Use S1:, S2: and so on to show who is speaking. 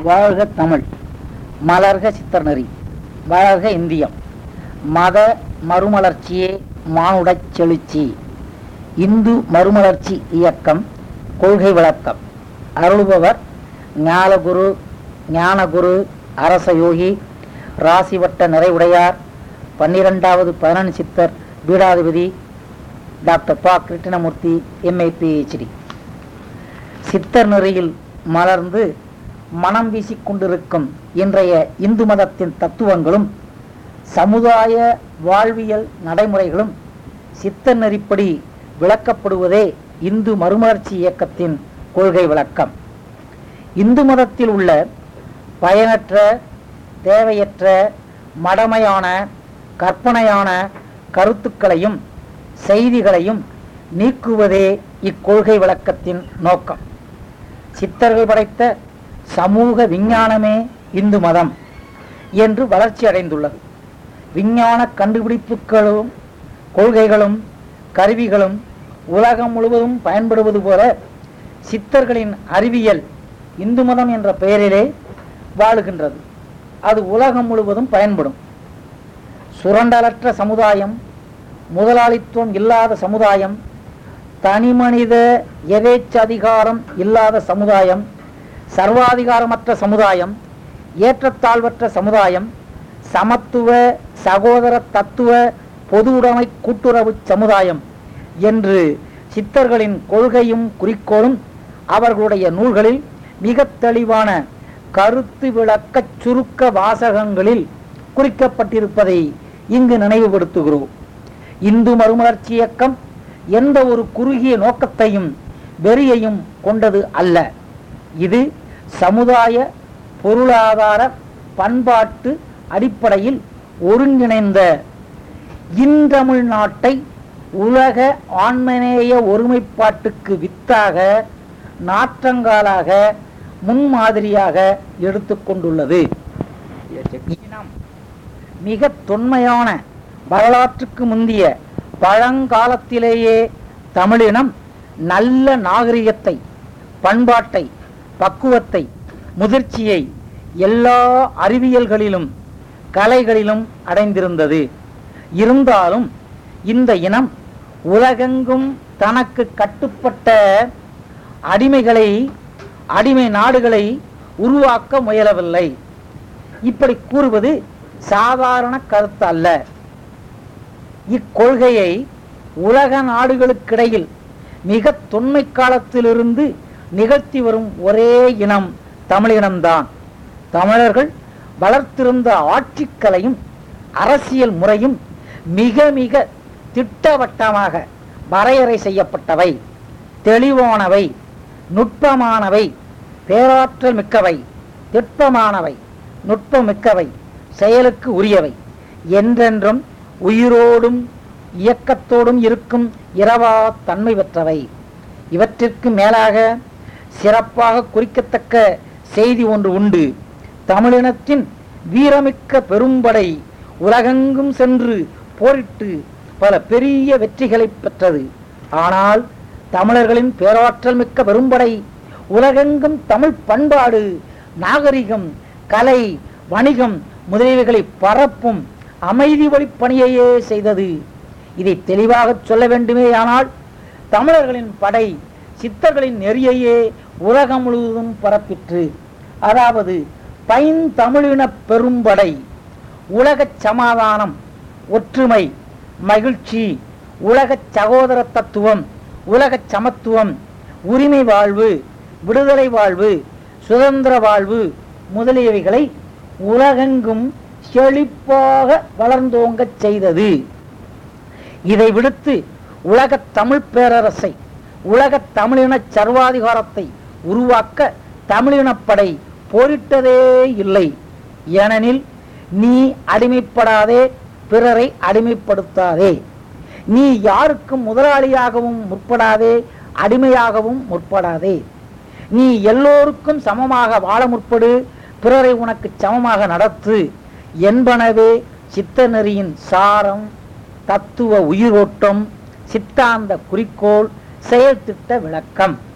S1: வாழ்க தமிழ் மலர்க சித்தர்நெறி வளர்க இந்தியம் மத மறுமலர்ச்சியே மானுடச் செழுச்சி இந்து மறுமலர்ச்சி இயக்கம் கொள்கை விளக்கம் அருளுபவர் ஞானகுரு ஞானகுரு அரச யோகி ராசிவட்ட நிறைவுடையார் பன்னிரெண்டாவது பதினெண் சித்தர் பீடாதிபதி டாக்டர் பா கிருஷ்ணமூர்த்தி எம்ஏ பிஹெச்டி சித்தர் நெறியில் மலர்ந்து மனம் வீசிக்கொண்டிருக்கும் இன்றைய இந்து மதத்தின் தத்துவங்களும் சமுதாய வாழ்வியல் நடைமுறைகளும் சித்தர் நெறிப்படி விளக்கப்படுவதே இந்து மறுமலர்ச்சி இயக்கத்தின் கொள்கை விளக்கம் இந்து மதத்தில் உள்ள பயனற்ற தேவையற்ற மடமையான கற்பனையான கருத்துக்களையும் செய்திகளையும் நீக்குவதே இக்கொள்கை விளக்கத்தின் நோக்கம் சித்தர்கள் படைத்த சமூக விஞ்ஞானமே இந்து மதம் என்று வளர்ச்சி அடைந்துள்ளது விஞ்ஞான கண்டுபிடிப்புகளும் கொள்கைகளும் கருவிகளும் உலகம் முழுவதும் பயன்படுவது போல சித்தர்களின் அறிவியல் இந்து மதம் என்ற பெயரிலே வாழுகின்றது அது உலகம் முழுவதும் பயன்படும் சுரண்டலற்ற சமுதாயம் முதலாளித்துவம் இல்லாத சமுதாயம் தனிமனித எதேச்சதிகாரம் இல்லாத சமுதாயம் சர்வாதிகாரமற்ற சமுதாயம் ஏற்றத்தாழ்வற்ற சமுதாயம் சமத்துவ சகோதர தத்துவ பொது உடைமை கூட்டுறவு சமுதாயம் என்று சித்தர்களின் கொள்கையும் குறிக்கோளும் அவர்களுடைய நூல்களில் மிக தெளிவான கருத்து விளக்க சுருக்க வாசகங்களில் குறிக்கப்பட்டிருப்பதை இங்கு நினைவுபடுத்துகிறோம் இந்து மறுமலர்ச்சி இயக்கம் எந்த ஒரு குறுகிய நோக்கத்தையும் வெறியையும் கொண்டது அல்ல இது சமுதாய பொருளாதார பண்பாட்டு அடிப்படையில் ஒருங்கிணைந்த இன்றமிழ் நாட்டை உலக ஆன்மநேய ஒருமைப்பாட்டுக்கு வித்தாக நாற்றங்காலாக முன்மாதிரியாக எடுத்துக்கொண்டுள்ளது இனம் மிக தொன்மையான வரலாற்றுக்கு முந்திய பழங்காலத்திலேயே தமிழினம் நல்ல நாகரிகத்தை பண்பாட்டை பக்குவத்தை முதிர்ச்சியை எல்லா அறிவியல்களிலும் கலைகளிலும் அடைந்திருந்தது இருந்தாலும் இந்த இனம் உலகெங்கும் தனக்கு கட்டுப்பட்ட அடிமைகளை அடிமை நாடுகளை உருவாக்க முயலவில்லை இப்படி கூறுவது சாதாரண கருத்து அல்ல இக்கொள்கையை உலக நாடுகளுக்கிடையில் மிக தொன்மை காலத்திலிருந்து நிகழ்த்தி வரும் ஒரே இனம் தமிழினம்தான் தமிழர்கள் வளர்த்திருந்த ஆட்சிக்கலையும் அரசியல் முறையும் மிக மிக திட்டவட்டமாக வரையறை செய்யப்பட்டவை தெளிவானவை நுட்பமானவை பேராற்றல் மிக்கவை திட்பமானவை நுட்பமிக்கவை செயலுக்கு உரியவை என்றென்றும் உயிரோடும் இயக்கத்தோடும் இருக்கும் இரவா தன்மை பெற்றவை இவற்றிற்கு மேலாக சிறப்பாக குறிக்கத்தக்க செய்தி ஒன்று உண்டு தமிழினத்தின் வீரமிக்க பெரும்படை உலகெங்கும் சென்று போரிட்டு பல பெரிய வெற்றிகளை பெற்றது ஆனால் தமிழர்களின் பேராற்றல் மிக்க பெரும்படை உலகெங்கும் தமிழ் பண்பாடு நாகரிகம் கலை வணிகம் முதலியவைகளை பரப்பும் அமைதி வழிப் பணியையே செய்தது இதை தெளிவாக சொல்ல வேண்டுமேயானால் தமிழர்களின் படை சித்தர்களின் நெறியையே உலகம் முழுவதும் பரப்பிற்று அதாவது பைந்தமிழின பெரும்படை உலகச் சமாதானம் ஒற்றுமை மகிழ்ச்சி உலகச் சகோதர தத்துவம் உலகச் சமத்துவம் உரிமை வாழ்வு விடுதலை வாழ்வு சுதந்திர வாழ்வு முதலியவைகளை உலகெங்கும் செழிப்பாக வளர்ந்தோங்கச் செய்தது இதை விடுத்து உலகத் தமிழ் பேரரசை உலகத் தமிழினச் சர்வாதிகாரத்தை உருவாக்க தமிழினப்படை போரிட்டதே இல்லை ஏனெனில் நீ அடிமைப்படாதே பிறரை அடிமைப்படுத்தாதே நீ யாருக்கும் முதலாளியாகவும் முற்படாதே அடிமையாகவும் முற்படாதே நீ எல்லோருக்கும் சமமாக வாழ முற்படு பிறரை உனக்கு சமமாக நடத்து என்பனவே சித்த நெறியின் சாரம் தத்துவ உயிரோட்டம் சித்தாந்த குறிக்கோள் செயல்திட்ட விளக்கம்